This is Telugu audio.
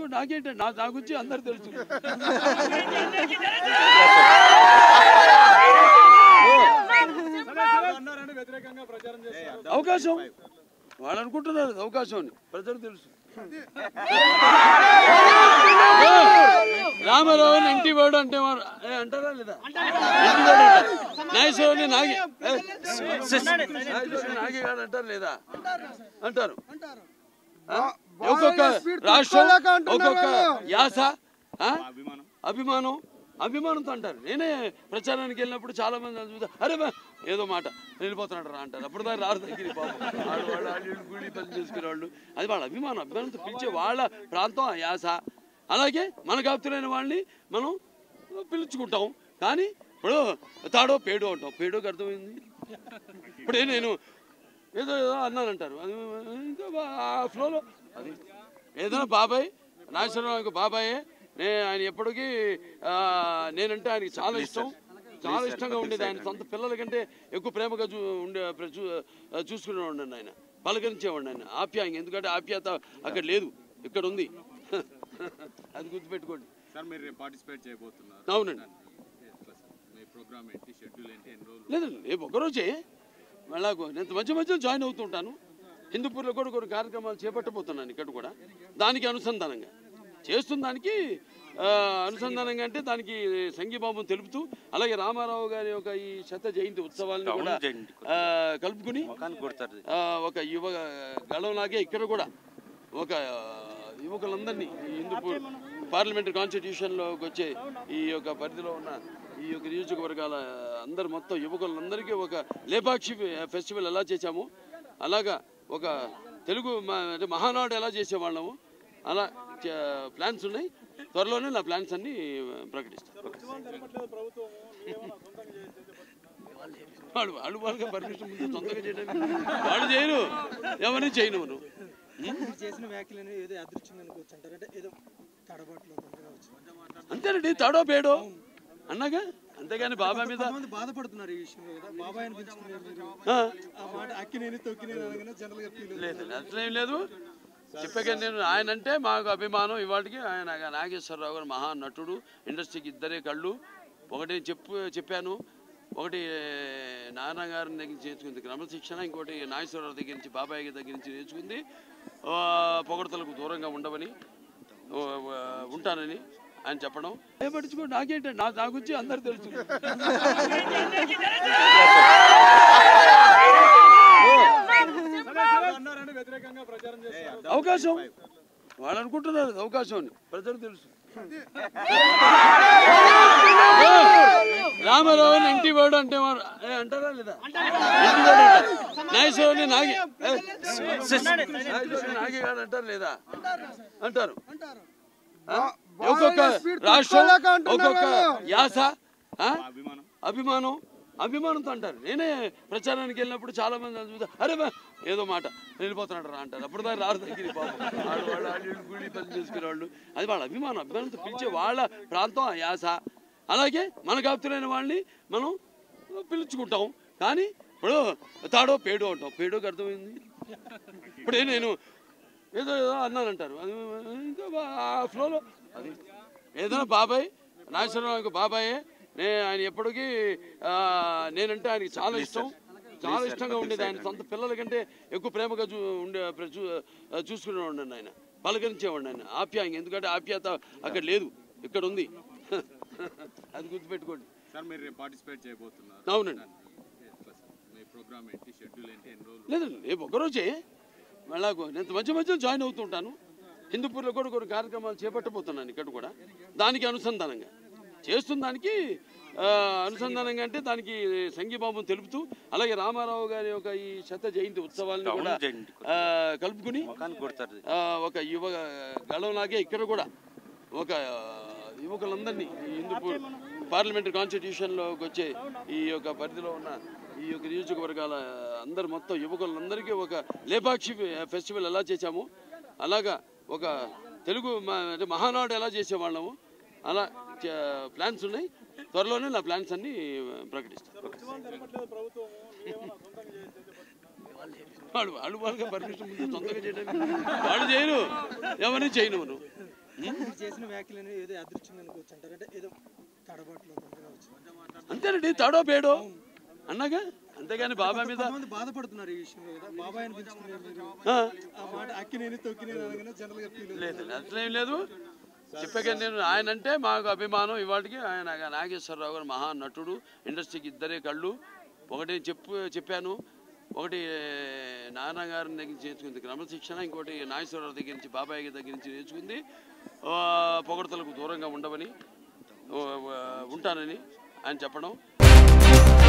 పట్టించుకో నాకేంటి నా నా గురించి అందరు తెలుసు అవకాశం వాళ్ళు అనుకుంటున్నారు అది అవకాశం అని ప్రజలు తెలుసు రామారావు ఇంటి వాడు అంటే వాడు ఏ, అంటారా లేదా ఇంటి వాడు అంటారు. నాగేశ్వరరావుని నాగే ఏ, నాగేశ్వరరావుని నాగే గారు అంటారు లేదా అంటారు ఆ? ఒక్కొక్క రాష్ట్రం ఒక్కొక్క యాస ఆ? అభిమానం అభిమానంతో అంటారు నేనే ప్రచారానికి వెళ్ళినప్పుడు చాలా మంది నన్ను చూస్తే అరే బా, ఏదో మాట వెళ్ళిపోతున్నాడు రా అంటారు అప్పుడు దాకా రారు దగ్గర పాపం వాళ్ళు వాళ్ళు వాళ్ళు వీళ్ళు కూలీ పని చేసుకునే వాళ్ళు అది వాళ్ళ అభిమానం అభిమానంతో పిలిచే వాళ్ళ ప్రాంతం ఆ యాస అలాగే మనకు ఆప్తులైన వాళ్ళని మనం పిలుచుకుంటాం కానీ ఇప్పుడు తాడో పేడో అంటాం పేడోకి అర్థమైంది ఇప్పుడు నేను ఏదో ఏదో అన్నానంటారు అది ఇంకా బా- ఆ ఫ్లోలో అది ఏదైనా బాబాయ్ నాగేశ్వరరావుకి బాబాయే నే ఆయన ఎప్పటికీ ఆ, నేనంటే ఆయనకి చాలా ఇష్టం చాలా ఇష్టంగా ఉండేది ఆయన సొంత పిల్లల కంటే ఎక్కువ ప్రేమగా చూ ఉండే ప్ర- చూ చూసుకునేవాడిని ఆయన పలకరించేవాడిని ఆయన ఆప్యాయంగా ఎందుకంటే ఆప్యాయత అక్కడ లేదు ఇక్కడ ఉంది అది గుర్తుపెట్టుకోండి సార్ మీరు పార్టిసిపేట్ చేయబోతున్నారు అవునండి ఎట్లా సార్? మీ ప్రోగ్రామ్ ఏంటి షెడ్యూల్ ఏంటి ఎన్ని రోజులు లేదండి రేపు ఒకరోజే మళ్ళా నేను మధ్య మధ్య జాయిన్ అవుతుంటాను హిందూపూర్లో కూడా కొన్ని కార్యక్రమాలు చేపట్టబోతున్నాను ఇక్కడ కూడా దానికి అనుసంధానంగా చేస్తున్న దానికి ఆ, అనుసంధానంగా అంటే దానికి సంఘీభావం తెలుపుతూ అలాగే రామారావు గారి యొక్క ఈ శత జయంతి ఉత్సవాలను కూడా ఆ, కలుపుకుని ఆ, ఒక యువ గళంలాగే ఇక్కడ కూడా ఒక ఆ, యువకులందరినీ ఈ హిందూపూర్ పార్లమెంటరీ కాన్స్టిట్యూషన్లోకి వచ్చే ఈ యొక్క పరిధిలో ఉన్న ఈ యొక్క నియోజకవర్గాల అందరు మొత్తం యువకులందరికీ ఒక లేపాక్షి ఫెస్టివల్ ఎలా చేశామో అలాగా ఒక తెలుగు మ- అంటే మహానాడు ఎలా చేసేవాళ్ళము అలా ప్లాన్స్ ఉన్నాయి త్వరలోనే నా ప్లాన్స్ అన్ని ప్రకటిస్తాను వాళ్ళు వాళ్ళు వాళ్ళగా పర్మిషన్ ముందు సొంతంగా చేయడానికి వాళ్ళు చేయరు ఎవరిని చేయను మనం మీరు చేసిన వ్యాఖ్యలు అనేవి ఏదో అదృశ్యంగా అనుకోవచ్చు అంటారు అంటే ఏదో తడబాట్లు తొందరగా వచ్చి అంతేనండి తాడో పేడో అన్నాగా అంతేగాని బాబాయ్ మీద కొంతమంది బాధపడుతున్నారు ఈ విషయంలో కదా బాబాయ్ అనిపించుకున్నారు మీరు ఆ, ఆ మాట అక్కినేని తొక్కినేని అనగానే జనరల్ గా ఫీల్ లేదు అసలేం లేదు చెప్పాక నేను ఆయన అంటే మాకు అభిమానం ఇవాటికి ఆయన నాగేశ్వరరావు గారు మహా నటుడు ఇండస్ట్రీకి ఇద్దరే కళ్ళు ఒకటి చెప్పు చెప్పాను ఒకటి నాన్న గారి దగ్గర నుంచి నేర్చుకుంది క్రమశిక్షణ ఇంకోటి నాగేశ్వరరావు దగ్గర నుంచి బాబాయ్ గారి దగ్గర నుంచి నేర్చుకుంది ఆ, పొగడతలకు దూరంగా ఉండవని ఆ, ఆ, ఉంటానని ఆయన చెప్పడం ఏ పట్టించుకో నాకేంటి నా నా గురించి అందరు తెలుసు అవకాశం వాళ్ళు అనుకుంటున్నారు అది అవకాశం అని ప్రజలు తెలుసు రామారావు ఇంటి వాడు అంటే వాడు ఏ, అంటారా లేదా ఇంటి వాడు అంటారు. నాగేశ్వరరావుని నాగే ఏ, నాగేశ్వరరావుని నాగే గారు అంటారు లేదా అంటారు ఆ? ఒక్కొక్క రాష్ట్రం ఒక్కొక్క యాస ఆ? అభిమానం అభిమానంతో అంటారు నేనే ప్రచారానికి వెళ్ళినప్పుడు చాలా మంది నన్ను చూస్తే అరే బా, ఏదో మాట వెళ్ళిపోతున్నాడు రా అంటారు అప్పుడు దాకా రారు దగ్గర పాపం వాళ్ళు వాళ్ళు వాళ్ళు వీళ్ళు కూలీ పని చేసుకునే వాళ్ళు అది వాళ్ళ అభిమానం అభిమానంతో పిలిచే వాళ్ళ ప్రాంతం ఆ యాస అలాగే మనకు ఆప్తులైన వాళ్ళని మనం పిలుచుకుంటాం కానీ ఇప్పుడు తాడో పేడో అంటాం పేడోకి అర్థమైంది ఇప్పుడు నేను ఏదో ఏదో అన్నానంటారు అది ఇంకా బా- ఆ ఫ్లోలో అది ఏదైనా బాబాయ్ నాగేశ్వరరావుకి బాబాయే నే ఆయన ఎప్పటికీ ఆ, నేనంటే ఆయనకి చాలా ఇష్టం చాలా ఇష్టంగా ఉండేది ఆయన సొంత పిల్లల కంటే ఎక్కువ ప్రేమగా చూ ఉండే ప్ర- చూ చూసుకునేవాడిని ఆయన పలకరించేవాడిని ఆయన ఆప్యాయంగా ఎందుకంటే ఆప్యాయత అక్కడ లేదు ఇక్కడ ఉంది అది గుర్తుపెట్టుకోండి సార్ మీరు పార్టిసిపేట్ చేయబోతున్నారు అవునండి ఎట్లా సార్? మీ ప్రోగ్రామ్ ఏంటి షెడ్యూల్ ఏంటి ఎన్ని రోజులు లేదండి రేపు ఒకరోజే మళ్ళా నేను మధ్య మధ్య జాయిన్ అవుతుంటాను హిందూపూర్లో కూడా కొన్ని కార్యక్రమాలు చేపట్టబోతున్నాను ఇక్కడ కూడా దానికి అనుసంధానంగా చేస్తున్న దానికి ఆ, అనుసంధానంగా అంటే దానికి సంఘీభావం తెలుపుతూ అలాగే రామారావు గారి యొక్క ఈ శత జయంతి ఉత్సవాలను కూడా ఆ, కలుపుకుని ఆ, ఒక యువ గళంలాగే ఇక్కడ కూడా ఒక ఆ, యువకులందరినీ ఈ హిందూపూర్ పార్లమెంటరీ కాన్స్టిట్యూషన్లోకి వచ్చే ఈ యొక్క పరిధిలో ఉన్న ఈ యొక్క నియోజకవర్గాల అందరు మొత్తం యువకులందరికీ ఒక లేపాక్షి ఫెస్టివల్ ఎలా చేశామో అలాగా ఒక తెలుగు మ- అంటే మహానాడు ఎలా చేసేవాళ్ళము అలా ప్లాన్స్ ఉన్నాయి త్వరలోనే నా ప్లాన్స్ అన్ని ప్రకటిస్తాను వాళ్ళు వాళ్ళు వాళ్ళగా పర్మిషన్ ముందు సొంతంగా చేయడానికి వాళ్ళు చేయరు ఎవరిని చేయను మనం మీరు చేసిన వ్యాఖ్యలు అనేవి ఏదో అదృచ్ఛంగా అనుకోవచ్చు అంటారు అంటే ఏదో తడబాట్లు తొందరగా వచ్చి అంతేనండి తాడో పేడో అన్నాగా అంతేగాని బాబాయ్ మీద కొంతమంది బాధపడుతున్నారు ఈ విషయంలో కదా బాబాయ్ అనిపించుకునే మీరు ఆ, ఆ మాట అక్కినేని తొక్కినేని అనగానే జనరల్ గా ఫీల్ లేదు అట్లేం లేదు చెప్పాక నేను ఆయన అంటే మాకు అభిమానం ఇవాటికి ఆయన నాగేశ్వరరావు గారు మహా నటుడు ఇండస్ట్రీకి ఇద్దరే కళ్ళు ఒకటి చెప్పు చెప్పాను ఒకటి నాన్నగారి దగ్గర నుంచి నేర్చుకుంది క్రమశిక్షణ ఇంకోటి నాగేశ్వరరావు దగ్గర నుంచి బాబాయ్ గారి దగ్గర నుంచి నేర్చుకుంది ఆ, పొగడతలకు దూరంగా ఉండవని ఆ, ఉంటానని ఆయన చెప్పడం